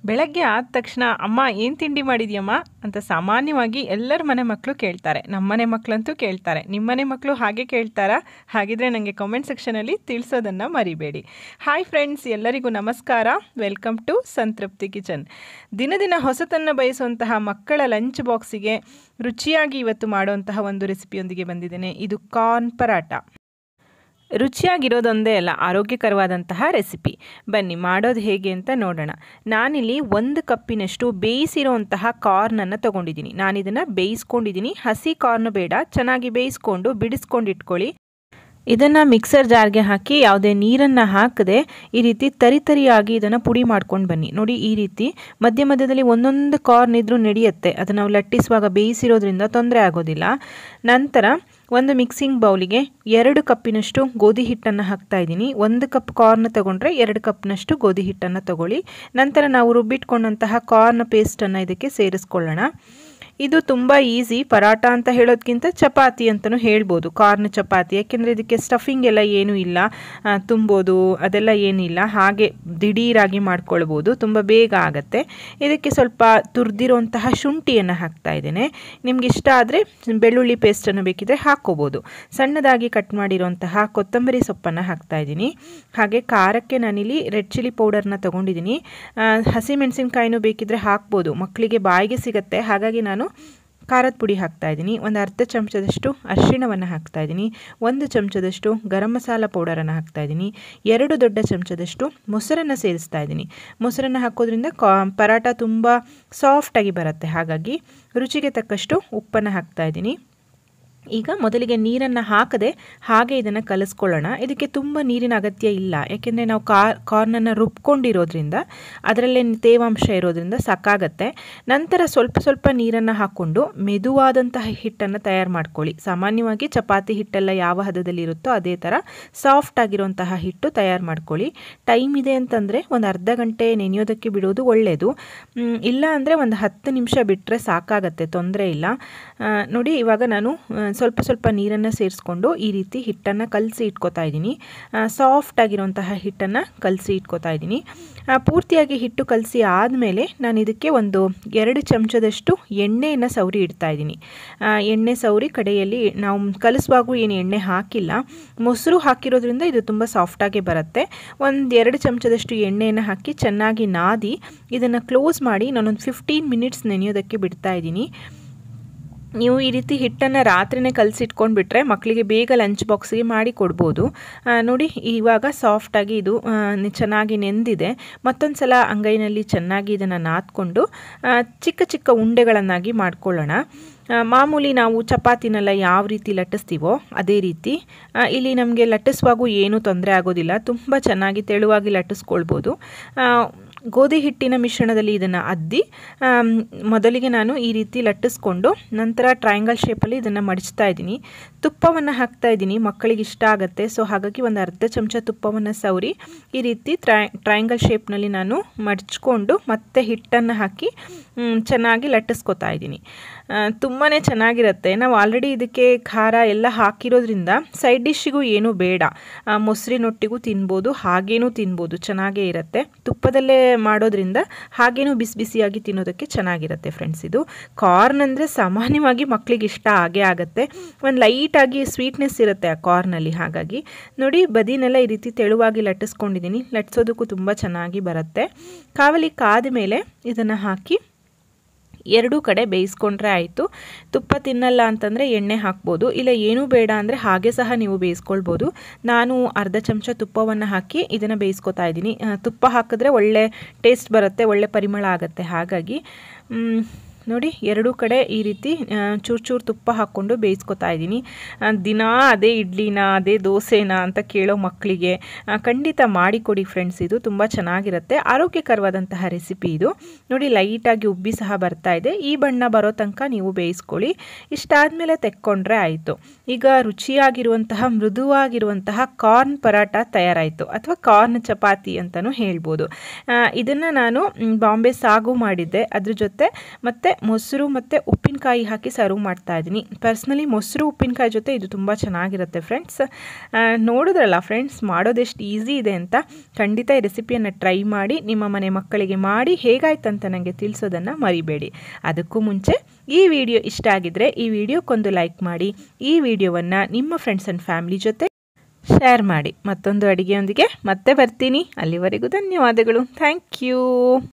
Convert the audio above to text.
ಬೆಳಗ್ಗೆ ಆದ ತಕ್ಷಣ ಅಮ್ಮ ಏನು ತಿಂಡಿ ಮಾಡಿದ್ಯಮ್ಮ ಅಂತ ಸಾಮಾನ್ಯವಾಗಿ ಎಲ್ಲರ ಮನೆ ಮಕ್ಕಳು ಕೇಳ್ತಾರೆ ನಮ್ಮನೆ ಮಕ್ಕಳಂತೂ ಕೇಳ್ತಾರೆ ನಿಮ್ಮನೆ ಮಕ್ಕಳು ಹಾಗೆ ಕೇಳ್ತಾರಾ ಹಾಗಿದ್ರೆ ನನಗೆ ಕಾಮೆಂಟ್ ಸೆಕ್ಷನಲ್ಲಿ ತಿಳಿಸೋದನ್ನು ಮರಿಬೇಡಿ ಹಾಯ್ ಫ್ರೆಂಡ್ಸ್ ಎಲ್ಲರಿಗೂ ನಮಸ್ಕಾರ ವೆಲ್ಕಮ್ ಟು ಸಂತೃಪ್ತಿ ಕಿಚನ್ ದಿನ ದಿನ ಹೊಸತನ್ನು ಬಯಸುವಂತಹ ಮಕ್ಕಳ ಲಂಚ್ ಬಾಕ್ಸಿಗೆ ರುಚಿಯಾಗಿ ಇವತ್ತು ಮಾಡುವಂತಹ ಒಂದು ರೆಸಿಪಿಯೊಂದಿಗೆ ಬಂದಿದ್ದೇನೆ ಇದು ಕಾರ್ನ್ ಪರಾಟ ರುಚಿಯಾಗಿರೋದೊಂದೇ ಅಲ್ಲ ಆರೋಗ್ಯಕರವಾದಂತಹ ರೆಸಿಪಿ ಬನ್ನಿ ಮಾಡೋದು ಹೇಗೆ ಅಂತ ನೋಡೋಣ ನಾನಿಲ್ಲಿ ಒಂದು ಕಪ್ಪಿನಷ್ಟು ಬೇಯಿಸಿರೋಂತಹ ಕಾರ್ನನ್ನು ತೊಗೊಂಡಿದ್ದೀನಿ ನಾನಿದನ್ನು ಬೇಯಿಸ್ಕೊಂಡಿದ್ದೀನಿ ಹಸಿ ಕಾರ್ನ್ ಬೇಡ ಚೆನ್ನಾಗಿ ಬೇಯಿಸ್ಕೊಂಡು ಬಿಡಿಸ್ಕೊಂಡು ಇಟ್ಕೊಳ್ಳಿ ಇದನ್ನು ಮಿಕ್ಸರ್ ಜಾರ್ಗೆ ಹಾಕಿ ಯಾವುದೇ ನೀರನ್ನು ಹಾಕದೆ ಈ ರೀತಿ ತರಿ ತರಿಯಾಗಿ ಇದನ್ನು ಪುಡಿ ಮಾಡ್ಕೊಂಡು ಬನ್ನಿ ನೋಡಿ ಈ ರೀತಿ ಮಧ್ಯ ಮಧ್ಯದಲ್ಲಿ ಒಂದೊಂದು ಕಾರ್ನ್ ಇದ್ರೂ ನಡೆಯುತ್ತೆ ಅದನ್ನು ನಾವು ಲಟ್ಟಿಸುವಾಗ ಬೇಯಿಸಿರೋದ್ರಿಂದ ತೊಂದರೆ ಆಗೋದಿಲ್ಲ ನಂತರ ಒಂದು ಮಿಕ್ಸಿಂಗ್ ಬೌಲಿಗೆ ಎರಡು ಕಪ್ಪಿನಷ್ಟು ಗೋಧಿ ಹಿಟ್ಟನ್ನು ಹಾಕ್ತಾ ಇದ್ದೀನಿ ಒಂದು ಕಪ್ ಕಾರ್ನ್ ತಗೊಂಡ್ರೆ ಎರಡು ಕಪ್ನಷ್ಟು ಗೋಧಿ ಹಿಟ್ಟನ್ನು ತಗೊಳ್ಳಿ ನಂತರ ನಾವು ರುಬ್ಬಿಟ್ಕೊಂಡಂತಹ ಕಾರ್ನ್ ಪೇಸ್ಟನ್ನು ಇದಕ್ಕೆ ಸೇರಿಸ್ಕೊಳ್ಳೋಣ ಇದು ತುಂಬ ಈಸಿ ಪರಾಟ ಅಂತ ಹೇಳೋದಕ್ಕಿಂತ ಚಪಾತಿ ಅಂತಲೂ ಹೇಳ್ಬೋದು ಕಾರ್ನ್ ಚಪಾತಿ ಯಾಕೆಂದರೆ ಇದಕ್ಕೆ ಸ್ಟಫಿಂಗ್ ಎಲ್ಲ ಏನೂ ಇಲ್ಲ ತುಂಬೋದು ಅದೆಲ್ಲ ಏನಿಲ್ಲ ಹಾಗೆ ದಿಢೀರಾಗಿ ಮಾಡ್ಕೊಳ್ಬೋದು ತುಂಬ ಬೇಗ ಆಗುತ್ತೆ ಇದಕ್ಕೆ ಸ್ವಲ್ಪ ತುರಿದಿರುವಂತಹ ಶುಂಠಿಯನ್ನು ಹಾಕ್ತಾ ಇದ್ದೇನೆ ನಿಮ್ಗೆ ಇಷ್ಟ ಆದರೆ ಬೆಳ್ಳುಳ್ಳಿ ಪೇಸ್ಟನ್ನು ಬೇಕಿದ್ರೆ ಹಾಕ್ಕೋಬೋದು ಸಣ್ಣದಾಗಿ ಕಟ್ ಮಾಡಿರುವಂತಹ ಕೊತ್ತಂಬರಿ ಸೊಪ್ಪನ್ನು ಹಾಕ್ತಾ ಇದ್ದೀನಿ ಹಾಗೆ ಖಾರಕ್ಕೆ ನಾನಿಲ್ಲಿ ರೆಡ್ ಚಿಲ್ಲಿ ಪೌಡರ್ನ ತೊಗೊಂಡಿದ್ದೀನಿ ಹಸಿಮೆಣಸಿನ್ಕಾಯಿನೂ ಬೇಕಿದ್ರೆ ಹಾಕ್ಬೋದು ಮಕ್ಕಳಿಗೆ ಬಾಯಿಗೆ ಸಿಗುತ್ತೆ ಹಾಗಾಗಿ ನಾನು ಖಾರದ ಪುಡಿ ಹಾಕ್ತಾ ಇದ್ದೀನಿ ಒಂದು ಅರ್ಧ ಚಮಚದಷ್ಟು ಅರಿಶಿಣವನ್ನು ಹಾಕ್ತಾ ಇದ್ದೀನಿ ಒಂದು ಚಮಚದಷ್ಟು ಗರಂ ಮಸಾಲ ಪೌಡರನ್ನು ಹಾಕ್ತಾ ಇದ್ದೀನಿ ಎರಡು ದೊಡ್ಡ ಚಮಚದಷ್ಟು ಮೊಸರನ್ನು ಸೇರಿಸ್ತಾ ಇದ್ದೀನಿ ಮೊಸರನ್ನು ಹಾಕೋದ್ರಿಂದ ಕಾ ಪರಾಟ ತುಂಬ ಸಾಫ್ಟಾಗಿ ಬರುತ್ತೆ ಹಾಗಾಗಿ ರುಚಿಗೆ ತಕ್ಕಷ್ಟು ಉಪ್ಪನ್ನು ಹಾಕ್ತಾ ಇದ್ದೀನಿ ಈಗ ಮೊದಲಿಗೆ ನೀರನ್ನು ಹಾಕದೆ ಹಾಗೆ ಇದನ್ನು ಕಲಿಸ್ಕೊಳ್ಳೋಣ ಇದಕ್ಕೆ ತುಂಬ ನೀರಿನ ಅಗತ್ಯ ಇಲ್ಲ ಯಾಕೆಂದರೆ ನಾವು ಕಾರ್ ಕಾರ್ನನ್ನು ರುಬ್ಕೊಂಡಿರೋದ್ರಿಂದ ಅದರಲ್ಲೇ ತೇವಾಂಶ ಇರೋದ್ರಿಂದ ಸಾಕಾಗತ್ತೆ ನಂತರ ಸ್ವಲ್ಪ ಸ್ವಲ್ಪ ನೀರನ್ನು ಹಾಕ್ಕೊಂಡು ಮೆದುವಾದಂತಹ ಹಿಟ್ಟನ್ನು ತಯಾರು ಮಾಡ್ಕೊಳ್ಳಿ ಸಾಮಾನ್ಯವಾಗಿ ಚಪಾತಿ ಹಿಟ್ಟೆಲ್ಲ ಯಾವ ಹದದಲ್ಲಿ ಇರುತ್ತೋ ಅದೇ ಥರ ಸಾಫ್ಟ್ ಆಗಿರುವಂತಹ ಹಿಟ್ಟು ತಯಾರು ಮಾಡ್ಕೊಳ್ಳಿ ಟೈಮ್ ಇದೆ ಅಂತಂದರೆ ಒಂದು ಅರ್ಧ ಗಂಟೆ ನೆನೆಯೋದಕ್ಕೆ ಬಿಡೋದು ಒಳ್ಳೆಯದು ಇಲ್ಲ ಅಂದರೆ ಒಂದು ಹತ್ತು ನಿಮಿಷ ಬಿಟ್ಟರೆ ಸಾಕಾಗತ್ತೆ ತೊಂದರೆ ಇಲ್ಲ ನೋಡಿ ಇವಾಗ ನಾನು ಸ್ವಲ್ಪ ಸ್ವಲ್ಪ ನೀರನ್ನು ಸೇರಿಸ್ಕೊಂಡು ಈ ರೀತಿ ಹಿಟ್ಟನ್ನು ಕಲಸಿ ಇಟ್ಕೋತಾ ಇದ್ದೀನಿ ಸಾಫ್ಟ್ ಆಗಿರುವಂತಹ ಹಿಟ್ಟನ್ನು ಕಲಸಿ ಇಟ್ಕೋತಾ ಇದ್ದೀನಿ ಪೂರ್ತಿಯಾಗಿ ಹಿಟ್ಟು ಕಲಸಿ ಆದಮೇಲೆ ನಾನು ಇದಕ್ಕೆ ಒಂದು ಎರಡು ಚಮಚದಷ್ಟು ಎಣ್ಣೆಯನ್ನು ಸೌರಿ ಇಡ್ತಾ ಇದ್ದೀನಿ ಎಣ್ಣೆ ಸೌರಿ ಕಡೆಯಲ್ಲಿ ನಾವು ಕಲಿಸುವಾಗೂ ಏನು ಎಣ್ಣೆ ಹಾಕಿಲ್ಲ ಮೊಸರು ಹಾಕಿರೋದ್ರಿಂದ ಇದು ತುಂಬ ಸಾಫ್ಟಾಗಿ ಬರುತ್ತೆ ಒಂದು ಎರಡು ಚಮಚದಷ್ಟು ಎಣ್ಣೆಯನ್ನು ಹಾಕಿ ಚೆನ್ನಾಗಿ ನಾದಿ ಇದನ್ನು ಕ್ಲೋಸ್ ಮಾಡಿ ನಾನೊಂದು ಫಿಫ್ಟೀನ್ ಮಿನಿಟ್ಸ್ ನೆನೆಯೋದಕ್ಕೆ ಬಿಡ್ತಾ ಇದ್ದೀನಿ ನೀವು ಈ ರೀತಿ ಹಿಟ್ಟನ್ನು ರಾತ್ರಿನೇ ಕಲಸಿಟ್ಕೊಂಡು ಬಿಟ್ಟರೆ ಮಕ್ಕಳಿಗೆ ಬೇಗ ಲಂಚ್ ಬಾಕ್ಸಿಗೆ ಮಾಡಿ ಕೊಡ್ಬೋದು ನೋಡಿ ಇವಾಗ ಸಾಫ್ಟಾಗಿ ಇದು ಚೆನ್ನಾಗಿ ನೆಂದಿದೆ ಮತ್ತೊಂದು ಸಲ ಅಂಗೈನಲ್ಲಿ ಚೆನ್ನಾಗಿ ಇದನ್ನು ನಾದ್ಕೊಂಡು ಚಿಕ್ಕ ಚಿಕ್ಕ ಉಂಡೆಗಳನ್ನಾಗಿ ಮಾಡ್ಕೊಳ್ಳೋಣ ಮಾಮೂಲಿ ನಾವು ಚಪಾತಿನೆಲ್ಲ ಯಾವ ರೀತಿ ಲಟ್ಟಿಸ್ತೀವೋ ಅದೇ ರೀತಿ ಇಲ್ಲಿ ನಮಗೆ ಲಟ್ಟಿಸುವಾಗೂ ಏನೂ ತೊಂದರೆ ಆಗೋದಿಲ್ಲ ತುಂಬ ಚೆನ್ನಾಗಿ ತೆಳುವಾಗಿ ಲಟ್ಟಿಸ್ಕೊಳ್ಬೋದು ಗೋಧಿ ಹಿಟ್ಟಿನ ಮಿಶ್ರಣದಲ್ಲಿ ಇದನ್ನು ಅದ್ದಿ ಮೊದಲಿಗೆ ನಾನು ಈ ರೀತಿ ಲಟ್ಟಿಸ್ಕೊಂಡು ನಂತರ ಟ್ರಯಾಂಗಲ್ ಶೇಪಲ್ಲಿ ಇದನ್ನು ಮಡಚ್ತಾ ಇದ್ದೀನಿ ತುಪ್ಪವನ್ನು ಹಾಕ್ತಾ ಇದ್ದೀನಿ ಮಕ್ಕಳಿಗೆ ಇಷ್ಟ ಆಗುತ್ತೆ ಸೊ ಹಾಗಾಗಿ ಒಂದು ಅರ್ಧ ಚಮಚ ತುಪ್ಪವನ್ನು ಸವರಿ ಈ ರೀತಿ ಟ್ರೈ ಟ್ರಯಾಂಗಲ್ ಶೇಪ್ನಲ್ಲಿ ನಾನು ಮಡಚ್ಕೊಂಡು ಮತ್ತೆ ಹಿಟ್ಟನ್ನು ಹಾಕಿ ಚೆನ್ನಾಗಿ ಲಟ್ಟಿಸ್ಕೊತಾ ಇದ್ದೀನಿ ತುಂಬಾ ಚೆನ್ನಾಗಿರುತ್ತೆ ನಾವು ಆಲ್ರೆಡಿ ಇದಕ್ಕೆ ಖಾರ ಎಲ್ಲ ಹಾಕಿರೋದ್ರಿಂದ ಸೈಡ್ ಡಿಶ್ಶಿಗೂ ಏನೂ ಬೇಡ ಮೊಸರಿನೊಟ್ಟಿಗೂ ತಿನ್ಬೋದು ಹಾಗೇನೂ ತಿನ್ಬೋದು ಚೆನ್ನಾಗೇ ಇರುತ್ತೆ ತುಪ್ಪದಲ್ಲೇ ಮಾಡೋದ್ರಿಂದ ಹಾಗೇನೂ ಬಿಸಿ ಬಿಸಿಯಾಗಿ ತಿನ್ನೋದಕ್ಕೆ ಚೆನ್ನಾಗಿರುತ್ತೆ ಫ್ರೆಂಡ್ಸ್ ಇದು ಕಾರ್ನ್ ಅಂದರೆ ಸಾಮಾನ್ಯವಾಗಿ ಮಕ್ಕಳಿಗೆ ಇಷ್ಟ ಆಗೇ ಆಗುತ್ತೆ ಒಂದು ಲೈಟಾಗಿ ಸ್ವೀಟ್ನೆಸ್ ಇರುತ್ತೆ ಆ ಕಾರ್ನಲ್ಲಿ ಹಾಗಾಗಿ ನೋಡಿ ಬದಿನೆಲ್ಲ ಈ ರೀತಿ ತೆಳುವಾಗಿ ಲಟ್ಟಿಸ್ಕೊಂಡಿದ್ದೀನಿ ಲಟ್ಸೋದಕ್ಕೂ ತುಂಬ ಚೆನ್ನಾಗಿ ಬರುತ್ತೆ ಕಾವಲಿ ಕಾದ ಮೇಲೆ ಇದನ್ನು ಹಾಕಿ ಎರಡೂ ಕಡೆ ಬೇಯಿಸ್ಕೊಂಡ್ರೆ ಆಯಿತು ತುಪ್ಪ ತಿನ್ನಲ್ಲ ಅಂತಂದರೆ ಎಣ್ಣೆ ಹಾಕ್ಬೋದು ಇಲ್ಲ ಏನೂ ಬೇಡ ಅಂದರೆ ಹಾಗೆ ಸಹ ನೀವು ಬೇಯಿಸ್ಕೊಳ್ಬೋದು ನಾನು ಅರ್ಧ ಚಮಚ ತುಪ್ಪವನ್ನು ಹಾಕಿ ಇದನ್ನು ಬೇಯಿಸ್ಕೊತಾ ಇದ್ದೀನಿ ತುಪ್ಪ ಹಾಕಿದ್ರೆ ಒಳ್ಳೆ ಟೇಸ್ಟ್ ಬರುತ್ತೆ ಒಳ್ಳೆ ಪರಿಮಳ ಆಗುತ್ತೆ ಹಾಗಾಗಿ ನೋಡಿ ಎರಡೂ ಕಡೆ ಈ ರೀತಿ ಚೂರು ಚೂರು ತುಪ್ಪ ಹಾಕ್ಕೊಂಡು ಬೇಯಿಸ್ಕೊತಾ ಇದ್ದೀನಿ ದಿನಾ ಅದೇ ಇಡ್ಲಿನ ಅದೇ ದೋಸೆನಾ ಅಂತ ಕೇಳೋ ಮಕ್ಕಳಿಗೆ ಖಂಡಿತ ಮಾಡಿಕೊಡಿ ಫ್ರೆಂಡ್ಸ್ ಇದು ತುಂಬ ಚೆನ್ನಾಗಿರುತ್ತೆ ಆರೋಗ್ಯಕರವಾದಂತಹ ರೆಸಿಪಿ ಇದು ನೋಡಿ ಲೈಟಾಗಿ ಉಬ್ಬಿ ಸಹ ಬರ್ತಾ ಇದೆ ಈ ಬಣ್ಣ ಬರೋ ತನಕ ನೀವು ಬೇಯಿಸ್ಕೊಳ್ಳಿ ಇಷ್ಟಾದಮೇಲೆ ತೆಕ್ಕೊಂಡ್ರೆ ಆಯಿತು ಈಗ ರುಚಿಯಾಗಿರುವಂತಹ ಮೃದುವಾಗಿರುವಂತಹ ಕಾರ್ನ್ ಪರಾಟ ತಯಾರಾಯಿತು ಅಥವಾ ಕಾರ್ನ್ ಚಪಾತಿ ಅಂತಲೂ ಹೇಳ್ಬೋದು ಇದನ್ನು ನಾನು ಬಾಂಬೆ ಸಾಗು ಮಾಡಿದ್ದೆ ಅದ್ರ ಜೊತೆ ಮತ್ತು ಮೊಸರು ಮತ್ತು ಉಪ್ಪಿನಕಾಯಿ ಹಾಕಿ ಸರ್ವ್ ಮಾಡ್ತಾ ಇದ್ದೀನಿ ಪರ್ಸ್ನಲಿ ಮೊಸರು ಉಪ್ಪಿನಕಾಯಿ ಜೊತೆ ಇದು ತುಂಬ ಚೆನ್ನಾಗಿರುತ್ತೆ ಫ್ರೆಂಡ್ಸ್ ನೋಡಿದ್ರಲ್ಲ ಫ್ರೆಂಡ್ಸ್ ಮಾಡೋದೆಷ್ಟು ಈಸಿ ಇದೆ ಅಂತ ಖಂಡಿತ ಈ ರೆಸಿಪಿಯನ್ನು ಟ್ರೈ ಮಾಡಿ ನಿಮ್ಮ ಮನೆ ಮಕ್ಕಳಿಗೆ ಮಾಡಿ ಹೇಗಾಯ್ತಂತ ನನಗೆ ತಿಳಿಸೋದನ್ನು ಮರಿಬೇಡಿ ಅದಕ್ಕೂ ಮುಂಚೆ ಈ ವಿಡಿಯೋ ಇಷ್ಟ ಆಗಿದ್ದರೆ ಈ ವಿಡಿಯೋಕ್ಕೊಂದು ಲೈಕ್ ಮಾಡಿ ಈ ವಿಡಿಯೋವನ್ನು ನಿಮ್ಮ ಫ್ರೆಂಡ್ಸ್ ಆ್ಯಂಡ್ ಫ್ಯಾಮಿಲಿ ಜೊತೆ ಶೇರ್ ಮಾಡಿ ಮತ್ತೊಂದು ಅಡುಗೆಯೊಂದಿಗೆ ಮತ್ತೆ ಬರ್ತೀನಿ ಅಲ್ಲಿವರೆಗೂ ಧನ್ಯವಾದಗಳು ಥ್ಯಾಂಕ್ ಯು